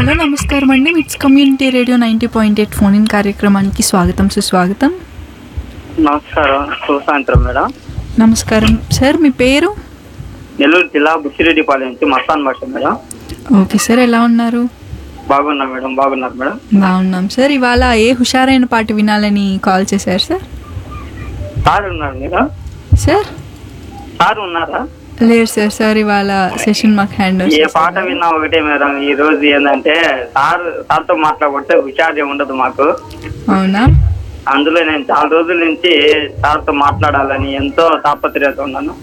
Hello నమస్కారం అండి MITS community radio ninety point eight phone in కార్యక్రమానికి స్వాగతం సుస్వాగతం నమస్కారం శుభ సాయంత్రం మేడం నమస్కారం సార్ మీ పేరు నెల్లూరు జిల్లా బుచ్చిరెడ్డిపాలెం నుంచి మస్తాన్ భాష మేడం ఓకే సార్ ఎలా ఉన్నారు బాగున్నా మేడం బాగున్నారు మేడం బాగున్నాం సార్ ఇవాళ ఏ హుషారైన పాట వినాలని కాల్ చేశారు సార్ సార్ ఉన్నారు మేడం సార్ సార్ ఉన్నారా లేరు సార్ సార్ ఇవాళ సెషన్ మాకు హ్యాండ్ ఏ పాట విన్నా ఒకటే మేడం ఈ రోజు ఏంటంటే సార్ సార్తో మాట్లాడబడితే హుషారు ఉండదు మాకు అవునా అందులో నేను చాలా రోజుల నుంచి సార్తో మాట్లాడాలని ఎంతో తాపత్రయత ఉన్నాను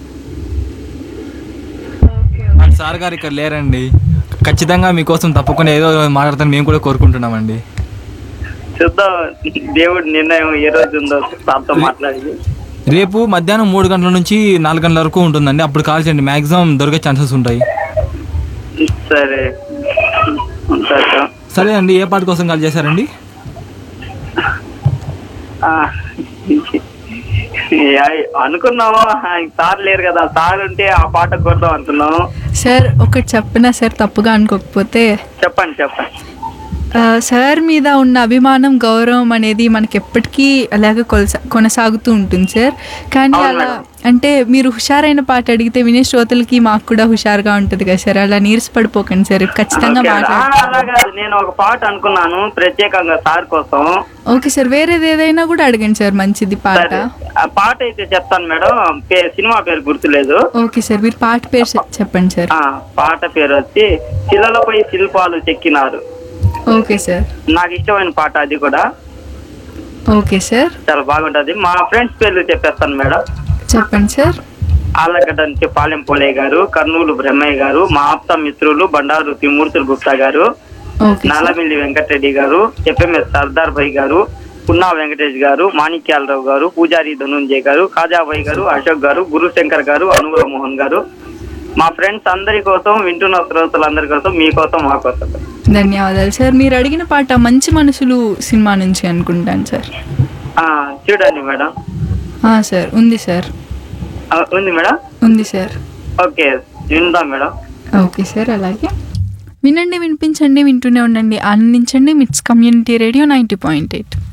మరి సార్ గారు ఇక్కడ లేరండి ఖచ్చితంగా మీకోసం తప్పకుండా ఏదో రోజు మాట్లాడతాను మేము కూడా కోరుకుంటున్నామండి చూద్దాం దేవుడి నిర్ణయం ఏ రోజు ఉందో సార్తో మాట్లాడి రేపు మధ్యాహ్నం మూడు గంటల నుంచి నాలుగు గంటల వరకు ఉంటుందండి అప్పుడు కాల్ చేయండి మ్యాక్సిమం దొరికే ఛాన్సెస్ ఉంటాయి సరే ఉంటా సార్ సరే అండి ఏ పాట కోసం కాల్ చేశారండి ఆ, ఏ- అనుకున్నాము ఆయన సార్ లేరు కదా సార్ ఉంటే ఆ పాట కొడదాం అనుకున్నాము సార్ ఒకటి చెప్పినా సార్ తప్పుగా అనుకోకపోతే చెప్పండి చెప్పండి ఆ, సార్ మీద ఉన్న అభిమానం గౌరవం అనేది మనకి ఎప్పటికీ అలాగే కొనసా కొనసాగుతూ ఉంటుంది సార్ కానీ అవును అలా మేడం. అంటే మీరు హుషారైన పాట అడిగితే వినే శ్రోతలకి మాకు కూడా హుషారుగా ఉంటుంది కదా సార్ అలా నీరసపడిపోకండి సార్ ఖచ్చితంగా ఓకే. ఆ, మాట్లాడతాను అలా కాదు. నేను ఒక పాట అనుకున్నాను ప్రత్యేకంగా సార్ కోసం ఓకే సార్ వేరేది ఏదైనా కూడా అడగండి సార్ మంచిది పాట సరే ఆ పాట అయితే చెప్తాను మేడం పే- సినిమా పేరు గుర్తులేదు ఓకే సార్ మీరు పాట పేరు చె- చెప్పండి సార్ ఆ పాట పేరు వచ్చి శిలలపై శిల్పాలు చెక్కినారు ఓకే సార్ నాకు ఇష్టమైన పాట అది కూడా ఓకే సార్ చాలా బాగుంటది మా ఫ్రెండ్స్ పేర్లు చెప్పేస్తాను మేడం చెప్పండి సార్ ఆళ్ళగడ్డ నుంచి పాలెం పోలే గారు కర్నూలు బ్రహ్మయ్య గారు మా ఆప్త మిత్రులు బండారు తిమూర్తులు గుప్తా గారు ఓకే సార్ నల్లమిల్లి వెంకటరెడ్డి గారు ఎఫ్ఎంఎస్ సర్దార్ భాయ్ గారు పున్నా వెంకటేష్ గారు మాణిక్యాలరావు గారు పూజారి ధనుంజయ్ గారు కాజాబాయ్ గారు అశోక్ గారు గురుశంకర్ గారు అనుగుల మోహన్ గారు మా ఫ్రెండ్స్ అందరి కోసం వింటున్న శ్రోతలందరి కోసం మీకోసం మా కోసం ధన్యవాదాలు సార్ మీరు అడిగిన పాట మంచి మనసులు సినిమా నుంచి అనుకుంటాను సార్ ఆ, చూడండి మేడం ఆ, సార్ ఉంది సార్ ఆ, ఉంది మేడం ఉంది సార్ ఓకే విందాం మేడం ఓకే సార్ అలాగే వినండి వినిపించండి వింటూనే ఉండండి ఆనందించండి MITS community radio ninety point eight